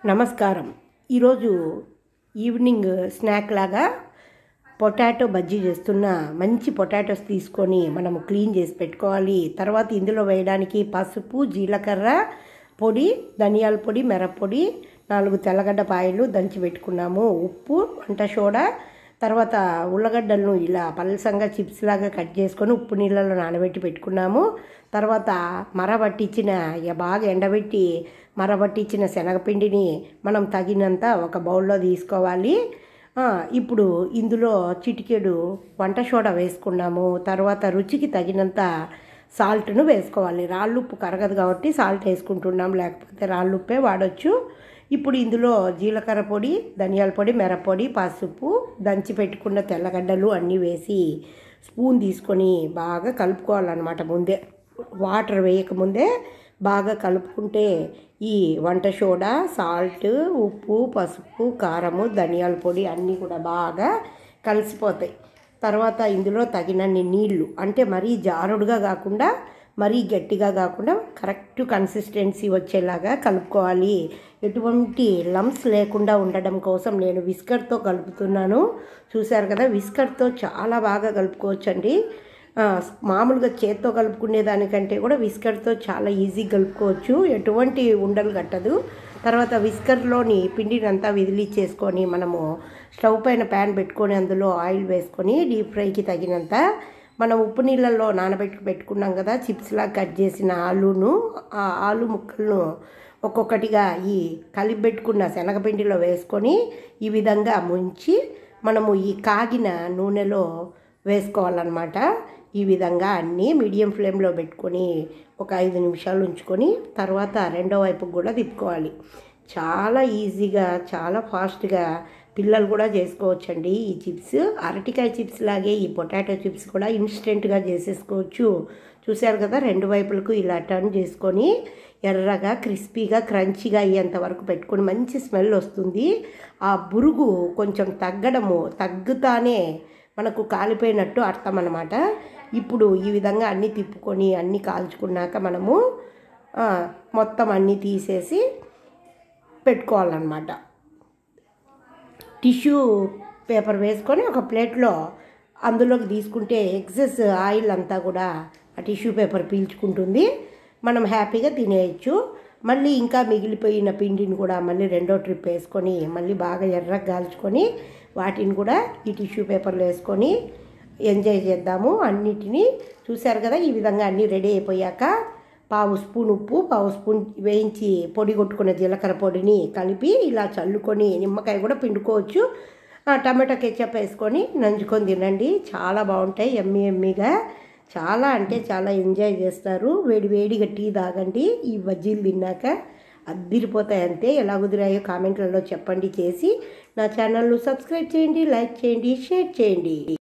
నమస్కారం ఈరోజు evening snack లాగా పొటాటో బజ్జీ చేస్తున్న మంచి పొటాటోస్ తీసుకొని మనము క్లీన్ చేసి పెట్టుకోవాలి తర్వాత ఇందులో వేయడానికి పసుపు జీలకర్ర పొడి ధనియాల పొడి మిరప్పొడి నాలుగు తెల్లగడ్డ పాయలు దంచి పెట్టుకున్నాము ఉప్పు వంట సోడా తర్వాత ఉల్లగడ్డలను ఇలా పలసంగా చిప్స్ లాగా కట్ చేసుకొని ఉప్పు నీళ్ళలో నానబెట్టి పెట్టుకున్నాము తర్వాత మరబట్టించిన ఇక బాగా ఎండబెట్టి మరబట్టించిన శనగపిండిని మనం తగినంత ఒక బౌల్లో తీసుకోవాలి ఆ, ఇప్పుడు ఇందులో చిటికెడు వంట సోడా వేసుకున్నాము తర్వాత రుచికి తగినంత సాల్ట్ను వేసుకోవాలి రాళ్ళుప్పు కరగదు కాబట్టి సాల్ట్ వేసుకుంటున్నాం లేకపోతే రాళ్ళుప్పే వాడచ్చు ఇప్పుడు ఇందులో జీలకర్ర పొడి ధనియాల పొడి మిరప్పొడి పసుపు దంచి పెట్టుకున్న తెల్లగడ్డలు అన్నీ వేసి స్పూన్ తీసుకొని బాగా కలుపుకోవాలన్నమాట ముందే వాటర్ వేయకముందే బాగా కలుపుకుంటే ఈ వంట సోడా సాల్ట్ ఉప్పు పసుపు కారము ధనియాల పొడి అన్నీ కూడా బాగా కలిసిపోతాయి తర్వాత ఇందులో తగినన్ని నీళ్లు అంటే మరీ జారుడుగా కాకుండా మరీ గట్టిగా కాకుండా కరెక్ట్ కన్సిస్టెన్సీ వచ్చేలాగా కలుపుకోవాలి ఎటువంటి లమ్స్ లేకుండా ఉండడం కోసం నేను విస్కర్తో కలుపుతున్నాను చూశారు కదా విస్కర్తో చాలా బాగా కలుపుకోవచ్చండి ఆ, మామూలుగా చేత్తో కలుపుకునే దానికంటే కూడా విస్కర్తో చాలా ఈజీ కలుపుకోవచ్చు ఎటువంటి ఉండలు కట్టదు తర్వాత విస్కర్లోని పిండిని అంతా విదిలిచ్చేసుకొని మనము స్టవ్ పైన ప్యాన్ పెట్టుకొని అందులో ఆయిల్ వేసుకొని డీప్ ఫ్రైకి తగినంత మనం ఉప్పు నీళ్ళల్లో నానబెట్టి పెట్టుకున్నాం కదా చిప్స్లా కట్ చేసిన ఆలును ఆ ఆలు ముక్కలను ఒక్కొక్కటిగా ఈ కలిపి పెట్టుకున్న శనగపిండిలో వేసుకొని ఈ విధంగా ముంచి మనము ఈ కాగిన నూనెలో వేసుకోవాలన్నమాట ఈ విధంగా అన్నీ మీడియం ఫ్లేమ్లో పెట్టుకొని ఒక ఐదు నిమిషాలు ఉంచుకొని తర్వాత రెండో వైపుకు కూడా తిప్పుకోవాలి చాలా ఈజీగా చాలా ఫాస్ట్గా పిల్లలు కూడా చేసుకోవచ్చండి ఈ చిప్స్ అరటికాయ చిప్స్ లాగే ఈ పొటాటో చిప్స్ కూడా ఇన్స్టెంట్గా చేసేసుకోవచ్చు చూశారు కదా రెండు వైపులకు ఇలా టర్న్ చేసుకొని ఎర్రగా క్రిస్పీగా క్రంచీగా అయ్యేంత వరకు పెట్టుకొని మంచి స్మెల్ వస్తుంది ఆ బురుగు కొంచెం తగ్గడము తగ్గుతానే మనకు కాలిపోయినట్టు అర్థం అన్నమాట ఇప్పుడు ఈ విధంగా అన్నీ తిప్పుకొని అన్నీ కాల్చుకున్నాక మనము ఆ, మొత్తం అన్నీ తీసేసి పెట్టుకోవాలన్నమాట టిష్యూ పేపర్ వేసుకొని ఒక ప్లేట్లో అందులోకి తీసుకుంటే ఎక్సెస్ ఆయిల్ అంతా కూడా ఆ టిష్యూ పేపర్ పీల్చుకుంటుంది మనం హ్యాపీగా తినేయచ్చు మళ్ళీ ఇంకా మిగిలిపోయిన పిండిని కూడా మళ్ళీ రెండో ట్రిప్ వేసుకొని మళ్ళీ బాగా ఎర్రగా కాల్చుకొని వాటిని కూడా ఈ టిష్యూ పేపర్లో వేసుకొని ఎంజాయ్ చేద్దాము అన్నిటినీ చూశారు కదా ఈ విధంగా అన్నీ రెడీ అయిపోయాక పావు స్పూన్ ఉప్పు పావు స్పూన్ వేయించి పొడి కొట్టుకున్న జీలకర్ర పొడిని కలిపి ఇలా చల్లుకొని నిమ్మకాయ కూడా పిండుకోవచ్చు ఆ, టమాటా కెచప్ వేసుకొని నంచుకొని తినండి చాలా బాగుంటాయి ఎమ్మి ఎమ్మిగా చాలా అంటే చాలా ఎంజాయ్ చేస్తారు వేడి వేడిగా టీ తాగండి ఈ బజ్జీలు తిన్నాక అద్దిరిపోతాయి అంతే ఎలా కుదిరాయో కామెంట్లలో చెప్పండి చేసి నా ఛానల్ను సబ్స్క్రైబ్ చేయండి లైక్ చేయండి షేర్ చేయండి